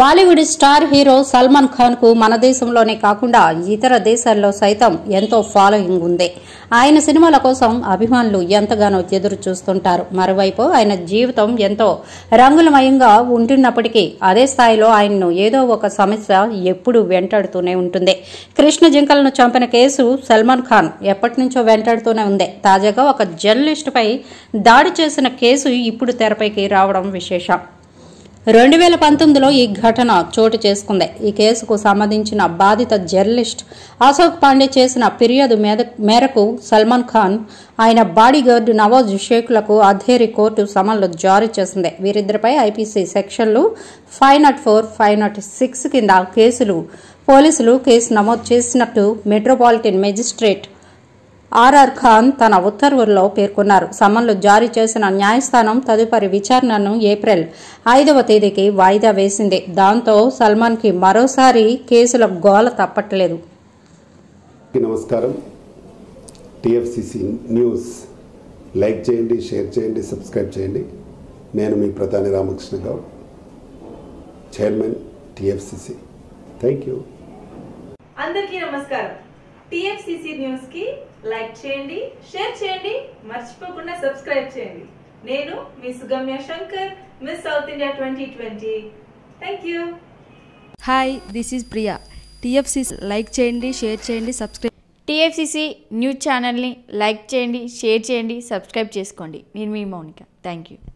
Bollywood star hero Salman Khan కు మన దేశంలోనే కాకుండా ఇతర దేశాల్లో సైతం ఎంతో ఫాలోయింగ్ ఉంది ఆయన సినిమాల కోసం అభిమానులు ఎంతగానో ఎదురు చూస్తుంటారు మరోవైపు ఆయన జీవితం ఎంతో రంగులమయంగా ఉంటున్నప్పటికీ అదే స్థాయిలో ఆయన్ను ఏదో ఒక సమస్య ఎప్పుడూ వెంటాడుతూనే ఉంటుంది కృష్ణ జింకలను చంపిన కేసు సల్మాన్ ఖాన్ ఎప్పటి నుంచో వెంటాడుతూనే ఉంది తాజాగా ఒక జర్నలిస్టుపై దాడి చేసిన కేసు ఇప్పుడు తెరపైకి రావడం విశేషం రెండు వేల పంతొమ్మిదిలో ఈ ఘటన చోటు చేసుకుంది ఈ కేసుకు సంబంధించిన బాధిత జర్నలిస్ట్ అశోక్ పాండే చేసిన ఫిర్యాదు మీద- మేరకు సల్మాన్ ఖాన్ ఆయన బాడీగార్డు నవాజ్ షేక్లకు అధేరి కోర్టు సమన్లు జారీ చేసింది వీరిద్దరిపై ఐపీసీ సెక్షన్లు five nought four five nought six కింద కేసులు పోలీసులు కేసు నమోదు చేసినట్టు మెట్రోపాలిటన్ మెజిస్ట్రేట్ ఆర్ఆర్ ఖాన్ తన ఉత్తర్వుల్లో పేర్కొన్నారు సమన్లు జారీ చేసిన న్యాయస్థానం తదుపరి విచారణను ఏప్రిల్ ఐదవ తేదీకి వాయిదా వేసింది దాంతో సల్మాన్ కి మరోసారి కేసుల గోల తప్పట్లేదు అందరికీ నమస్కారం టిఎఫ్సిసి న్యూస్ లైక్ చేయండి షేర్ చేయండి సబ్స్క్రైబ్ చేయండి నేను మీ ప్రధాని Ramakrishna Goud chairman TFCC thank you అందరికీ నమస్కారం టిఎఫ్సిసి న్యూస్ కి లైక్ చేయండి షేర్ చేయండి మర్చిపోకుండా సబ్స్క్రైబ్ చేయండి నేను మీ Sugamya Shankar miss South India twenty twenty thank you hi this is Priya TFC like చేయండి షేర్ చేయండి సబ్స్క్రైబ్ టీఎఫ్సిసి న్యూస్ ఛానల్ని లైక్ చేయండి షేర్ చేయండి సబ్స్క్రైబ్ చేసుకోండి నేను మీ మౌనిక థ్యాంక్ యూ